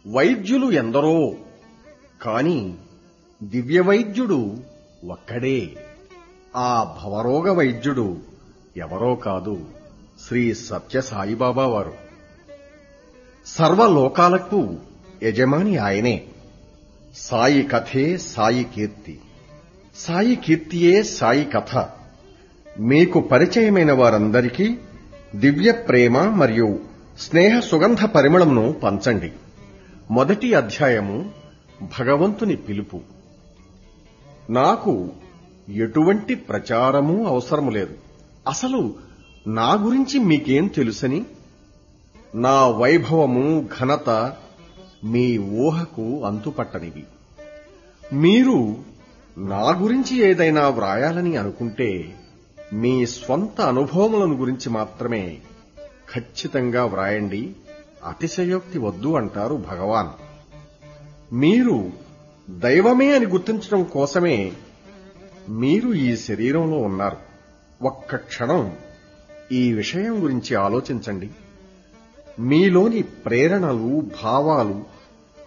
వైద్యులు ఎందరో కాని దివ్య వైద్యుడు ఒక్కడే ఆ భవరోగ వైద్యుడు ఎవరో కాదు శ్రీ సత్య సాయిబాబా వారు సర్వలోకాలకు యజమాని ఆయనే సాయి కథే సాయి కీర్తి సాయి కీర్తియే సాయి కథ మీకు పరిచయమైన వారందరికీ దివ్య ప్రేమ మరియు స్నేహ సుగంధ పరిమళంను పంచండి మొదటి అధ్యాయము భగవంతుని పిలుపు నాకు ఎటువంటి ప్రచారమూ అవసరం లేదు అసలు నా గురించి మీకేం తెలుసని నా వైభవము ఘనత మీ ఊహకు అంతుపట్టనివి మీరు నా గురించి ఏదైనా వ్రాయాలని అనుకుంటే మీ స్వంత అనుభవములను గురించి మాత్రమే ఖచ్చితంగా వ్రాయండి అతిశయోక్తి వద్దు అంటారు భగవాన్ మీరు దైవమే అని గుర్తించడం కోసమే మీరు ఈ శరీరంలో ఉన్నారు ఒక్క క్షణం ఈ విషయం గురించి ఆలోచించండి మీలోని ప్రేరణలు భావాలు